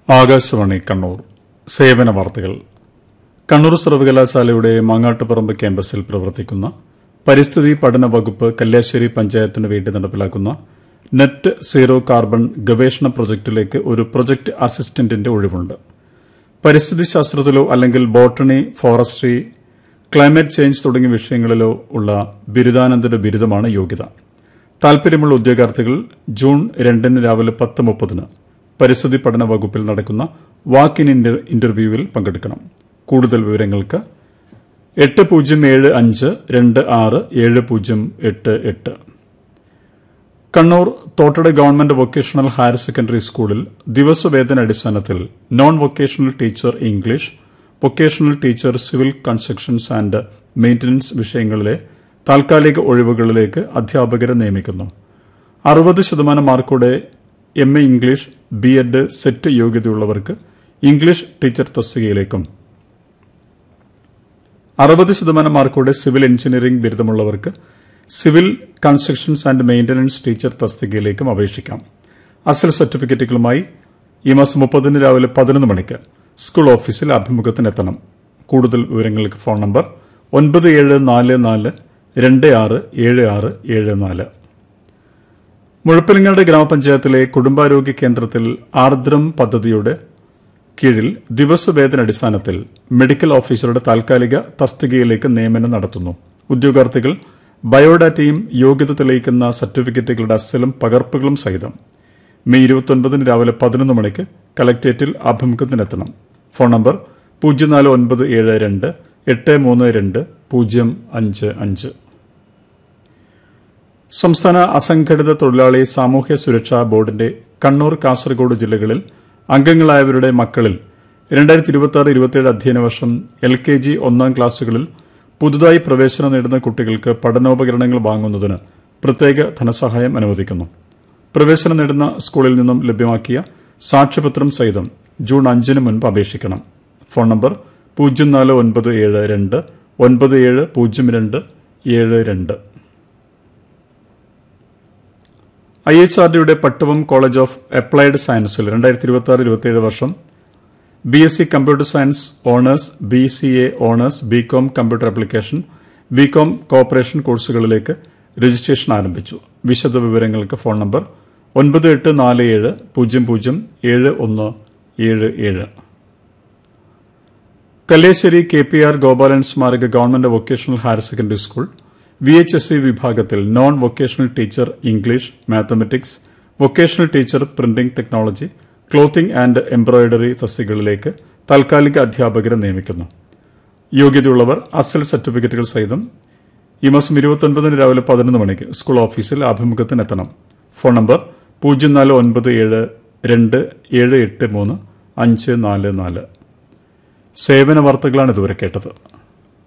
ആകാശവാണി കണ്ണൂർ സേവന വാർത്തകൾ കണ്ണൂർ സർവകലാശാലയുടെ മാങ്ങാട്ടുപറമ്പ് ക്യാമ്പസിൽ പ്രവർത്തിക്കുന്ന പരിസ്ഥിതി പഠന വകുപ്പ് കല്യാശ്ശേരി പഞ്ചായത്തിന് വേണ്ടി നടപ്പിലാക്കുന്ന നെറ്റ് സീറോ കാർബൺ ഗവേഷണ പ്രൊജക്ടിലേക്ക് ഒരു പ്രൊജക്ട് അസിസ്റ്റന്റിന്റെ ഒഴിവുണ്ട് പരിസ്ഥിതി ശാസ്ത്രത്തിലോ അല്ലെങ്കിൽ ബോട്ടണി ഫോറസ്ട്രി ക്ലൈമറ്റ് ചേഞ്ച് തുടങ്ങിയ വിഷയങ്ങളിലോ ഉള്ള ബിരുദാനന്തര ബിരുദമാണ് യോഗ്യത താൽപര്യമുള്ള ഉദ്യോഗാർത്ഥികൾ ജൂൺ രണ്ടിന് രാവിലെ പത്ത് മുപ്പതിന് പരിസ്ഥിതി പഠന വകുപ്പിൽ നടക്കുന്ന വാക്ക് ഇൻ ഇന്റർവ്യൂവിൽ പങ്കെടുക്കണം കൂടുതൽ വിവരങ്ങൾക്ക് എട്ട് പൂജ്യം ഏഴ് അഞ്ച് രണ്ട് ആറ് ഏഴ് പൂജ്യം എട്ട് എട്ട് Kannur Thottada government vocational higher secondary സ്കൂളിൽ ദിവസവേതന അടിസ്ഥാനത്തിൽ non vocational teacher English vocational teacher civil constructions and maintenance വിഷയങ്ങളിലെ താൽക്കാലിക ഒഴിവുകളിലേക്ക് അധ്യാപകരെ നിയമിക്കുന്നു അറുപത് ശതമാനം മാർക്കോടെ M A English B Ed SET യോഗ്യതയുള്ളവർക്ക് ഇംഗ്ലീഷ് ടീച്ചർ തസ്തികയിലേക്കും അറുപത് ശതമാനം മാർക്കോടെ സിവിൽ എഞ്ചിനീയറിംഗ് ബിരുദമുള്ളവർക്ക് civil constructions and maintenance teacher തസ്തികയിലേക്കും അപേക്ഷിക്കാം അസൽ സർട്ടിഫിക്കറ്റുകളുമായി ഈ മാസം മുപ്പതിന് രാവിലെ പതിനൊന്ന് മണിക്ക് സ്കൂൾ ഓഫീസിൽ അഭിമുഖത്തിനെത്തണം കൂടുതൽ വിവരങ്ങൾക്ക് ഫോൺ നമ്പർ ഒൻപത് ഏഴ് നാല് നാല് രണ്ട് ആറ് ഏഴ് ആറ് ഏഴ് നാല് മുഴപ്പിലങ്ങാട് ഗ്രാമപഞ്ചായത്തിലെ കുടുംബാരോഗ്യ കേന്ദ്രത്തിൽ ആർദ്രം പദ്ധതിയുടെ കീഴിൽ ദിവസവേതന അടിസ്ഥാനത്തിൽ മെഡിക്കൽ ഓഫീസറുടെ താൽക്കാലിക തസ്തികയിലേക്ക് നിയമനം നടത്തുന്നു ഉദ്യോഗാർത്ഥികൾ ബയോഡാറ്റയും യോഗ്യത തെളിയിക്കുന്ന സർട്ടിഫിക്കറ്റുകളുടെ അസലും പകർപ്പുകളും സഹിതം മെയ് ഇരുപത്തൊൻപതിന് രാവിലെ പതിനൊന്ന് മണിക്ക് കലക്ടറേറ്റിൽ അഭിമുഖത്തിനെത്തണം ഫോൺ നമ്പർ പൂജ്യം നാല് ഒൻപത് ഏഴ് രണ്ട് എട്ട് മൂന്ന് രണ്ട് പൂജ്യം അഞ്ച് അഞ്ച് സംസ്ഥാന അസംഘടിത തൊഴിലാളി സാമൂഹ്യ സുരക്ഷാ ബോർഡിന്റെ കണ്ണൂർ കാസർഗോഡ് ജില്ലകളിൽ അംഗങ്ങളായവരുടെ മക്കളിൽ രണ്ടായിരത്തി ഇരുപത്തി ആറ് ഇരുപത്തിയേഴ് അധ്യയന വർഷം എൽ കെ ജി ഒന്നാം ക്ലാസുകളിൽ പുതുതായി പ്രവേശനം നേടുന്ന കുട്ടികൾക്ക് പഠനോപകരണങ്ങൾ വാങ്ങുന്നതിന് പ്രത്യേക ധനസഹായം അനുവദിക്കുന്നു പ്രവേശനം നേടുന്ന സ്കൂളിൽ നിന്നും ലഭ്യമാക്കിയ സാക്ഷ്യപത്രം സഹിതം ജൂൺ അഞ്ചിന് മുൻപ് അപേക്ഷിക്കണം ഫോൺ നമ്പർ പൂജ്യം നാല് ഒൻപത് ഏഴ് രണ്ട് ഒൻപത് ഏഴ് പൂജ്യം രണ്ട് ഏഴ് രണ്ട് ഐ എച്ച് ആർ ഡിയുടെ പട്ടുവം കോളേജ് ഓഫ് അപ്ലൈഡ് സയൻസിൽ രണ്ടായിരത്തി ഇരുപത്തി ആറ് ഇരുപത്തിയേഴ് വർഷം B S C computer science honours B C A honours B Com computer application B Com cooperation കോഴ്സുകളിലേക്ക് രജിസ്ട്രേഷൻ ആരംഭിച്ചു വിശദ വിവരങ്ങൾക്ക് ഫോൺ നമ്പർ ഒൻപത് എട്ട് നാല് ഏഴ് പൂജ്യം പൂജ്യം ഏഴ് ഒന്ന് ഏഴ് ഏഴ് Kallessery K P R Gopalan സ്മാരക government vocational higher secondary school V H S C വിഭാഗത്തിൽ non vocational teacher English mathematics vocational teacher printing technology clothing and embroidery തസ്തികകളിലേക്ക് താൽക്കാലിക അധ്യാപകരെ നിയമിക്കുന്നു യോഗ്യതയുള്ളവർ അസൽ സർട്ടിഫിക്കറ്റുകൾ സഹിതം ഈ മാസം ഇരുപത്തൊൻപതിന് രാവിലെ പതിനൊന്ന് മണിക്ക് സ്കൂൾ ഓഫീസിൽ അഭിമുഖത്തിനെത്തണം ഫോൺ നമ്പർ പൂജ്യം നാല് ഒൻപത് ഏഴ് രണ്ട് ഏഴ് എട്ട് മൂന്ന് അഞ്ച് നാല് നാല് സേവന വാർത്തകളാണ് ഇതുവരെ കേട്ടത്